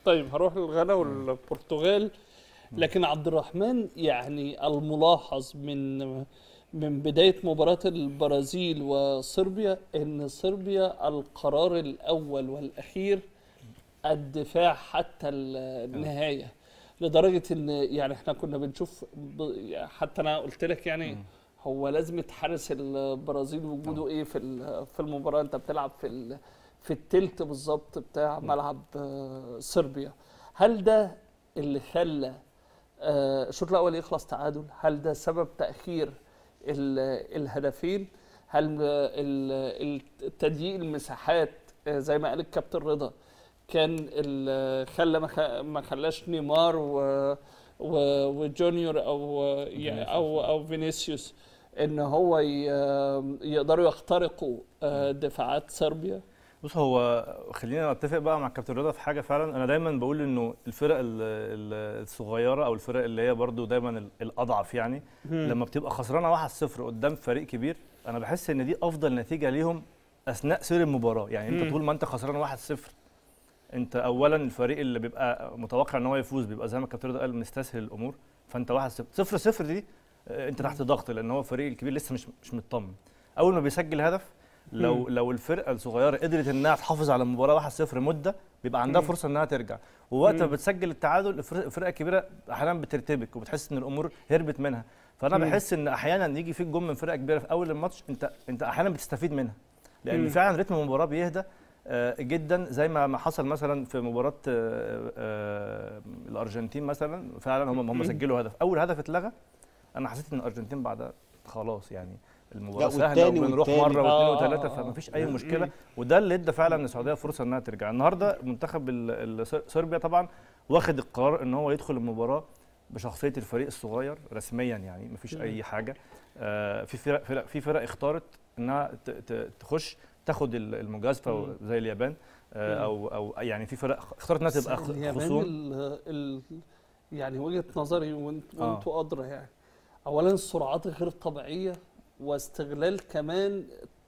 طيب هروح للغانا والبرتغال لكن عبد الرحمن يعني الملاحظ من من بداية مباراة البرازيل وصربيا ان صربيا القرار الاول والاخير الدفاع حتى النهاية لدرجة ان يعني احنا كنا بنشوف ب- حتى انا قلت لك يعني هو لازمة حارس البرازيل وجوده ايه في ال- في المباراة انت بتلعب في ال- في التلت بالظبط بتاع ملعب آه، صربيا هل ده اللي خلى آه، الشوط الاول يخلص تعادل هل ده سبب تاخير ال- الهدفين هل ال- ال- تضييق المساحات آه، زي ما قال الكابتن رضا كان ال- خلى ما خ- ما خلاش نيمار و و- وجونيور او يعني او او فينيسيوس ان هو ي- يقدروا يخترقوا آه، دفاعات صربيا بص هو خلينا نتفق بقى مع كابتن رضا في حاجه فعلا انا دايما بقول انه الفرق ال- ال- الصغيره او الفرق اللي هي برضو دايما ال- الاضعف يعني لما بتبقى خسرانه 1-0 قدام فريق كبير انا بحس ان دي افضل نتيجه ليهم اثناء سير المباراه يعني انت مم. طول ما انت خسران 1-0 انت اولا الفريق اللي بيبقى متوقع ان هو يفوز بيبقى زي ما كابتن رضا قال مستسهل الامور فانت 1-0 0-0 دي آه، انت تحت ضغط لان هو الفريق الكبير لسه مش مش مطمن اول ما بيسجل هدف لو مم. لو الفرقه الصغيره قدرت انها تحافظ على المباراه 1-0 مده بيبقى عندها مم. فرصه انها ترجع ووقت ما مم. بتسجل التعادل الفرق- الفرقه الكبيره احيانا بترتبك وبتحس ان الامور هربت منها فانا مم. بحس ان احيانا يجي فيك جون من فرقه كبيره في اول الماتش انت انت احيانا بتستفيد منها لان مم. فعلا رتم المباراه بيهدى آه، جدا زي ما ما حصل مثلا في مباراه آه، آه، الارجنتين مثلا فعلا هم هم مم. سجلوا هدف اول هدف اتلغى انا حسيت ان الارجنتين بعدها خلاص يعني المباراه لا، سهله والتاني وبنروح والتالت. مره آه، واثنين آه، وثلاثه آه. فما فيش اي مم. مشكله وده اللي ادى فعلا للسعوديه فرصه انها ترجع النهارده منتخب ال- ال- صربيا طبعا واخد القرار ان هو يدخل المباراه بشخصيه الفريق الصغير رسميا يعني مفيش مم. اي حاجه آه، في فرق, فرق في فرق اختارت انها ت- ت- تخش تاخد ال- المجازفه مم. زي اليابان آه، مم. او او يعني في فرق اختارت انها تبقى خ- اليابان خصوم ال ال يعني وجهه نظري وانت آه. وانتوا ادرى يعني اولا السرعات غير طبيعيه واستغلال كمان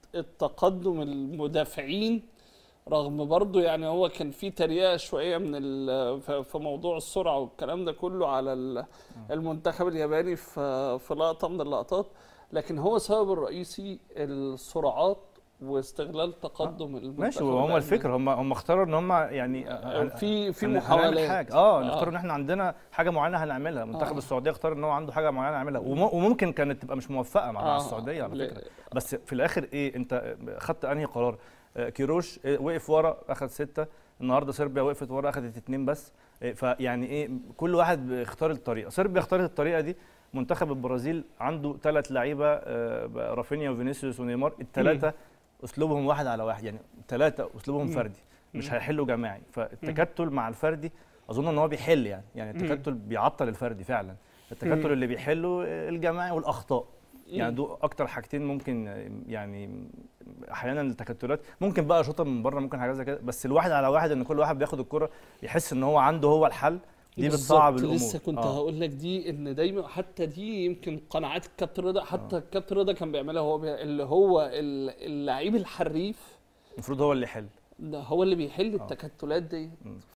التقدم المدافعين رغم برضه يعني هو كان في تريقه شويه من ال- ف- في موضوع السرعه والكلام ده كله على ال- المنتخب الياباني في في لقطه من اللقطات لكن هو السبب الرئيسي السرعات واستغلال تقدم المنتخب ماشي وهم الألماني. الفكره هم هم اختاروا ان هم يعني آه، في في هن- هنعمل محاولات حاجه اه آه. نختار ان احنا عندنا حاجه معينه هنعملها منتخب آه. السعوديه اختار ان هو عنده حاجه معينه يعملها وم- وممكن كانت تبقى مش موفقه مع, مع آه، السعوديه على ل- فكره بس في الاخر ايه انت خدت انهي قرار آه، كيروش آه، وقف ورا اخذ سته النهارده صربيا وقفت ورا اخذت اتنين بس آه، فيعني ايه كل واحد بيختار الطريقه صربيا اختارت الطريقه دي منتخب البرازيل عنده ثلاث لعيبه آه، رافينيا وفينيسيوس ونيمار الثلاثه اسلوبهم واحد على واحد يعني ثلاثه اسلوبهم مم. فردي مش مم. هيحلوا جماعي فالتكتل مع الفردي اظن ان هو بيحل يعني يعني مم. التكتل بيعطل الفردي فعلا التكتل مم. اللي بيحله الجماعي والاخطاء يعني مم. دول اكتر حاجتين ممكن يعني احيانا التكتلات ممكن بقى شوطه من بره ممكن حاجات زي كده بس الواحد على واحد ان كل واحد بياخد الكره يحس ان هو عنده هو الحل دي بتصعب بالظبط، الامور لسه كنت آه. هقول لك دي ان دايما حتى دي يمكن قناعات الكابتن رضا حتى الكابتن رضا كان بيعملها هو بي... اللي هو ال- اللعيب الحريف المفروض هو اللي يحل ده هو اللي بيحل آه. التكتلات دي مم.